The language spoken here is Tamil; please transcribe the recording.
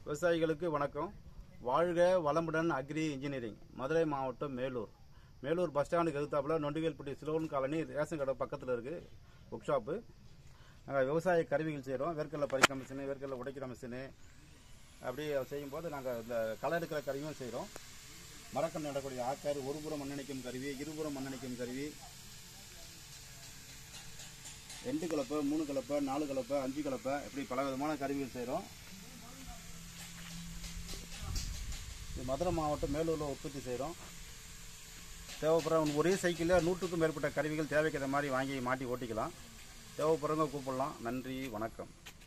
விவசாயிகளுக்கு வணக்கம் வாழ்க வளமுடன் அக்ரி இன்ஜினியரிங் மதுரை மாவட்டம் மேலூர் மேலூர் பஸ் ஸ்டாண்டுக்கு எதிர்த்தாப்புல நொண்டிவேல்பட்டி சிலோன் காலனி ரேஷன் கடை பக்கத்தில் இருக்குது ஒர்க் ஷாப்பு நாங்கள் விவசாய கருவிகள் செய்கிறோம் வேர்க்கடலை பறிக்கிற மிஷினு வேர்க்கடலை உடைக்கிற மிஷினு அப்படி செய்யும்போது நாங்கள் இந்த களை எடுக்கிற கருவியும் செய்கிறோம் மரக்கன்று நடக்கூடிய ஆக்கார் ஒரு புறம் மண்ணணைக்கும் கருவி இருபுறம் மண்ணணைக்கும் கருவி ரெண்டு கலப்பை மூணு கலப்பை நாலு கலப்பை அஞ்சு கலப்பை இப்படி பல விதமான கருவிகள் செய்கிறோம் இது மதுரை மாவட்டம் மேலூரில் உற்பத்தி செய்கிறோம் தேவைப்படுற ஒரே சைக்கிளில் நூற்றுக்கும் மேற்பட்ட கருவிகள் தேவைக்கிற மாதிரி வாங்கி மாட்டி ஓட்டிக்கலாம் தேவைப்படுறவங்க கூப்பிடலாம் நன்றி வணக்கம்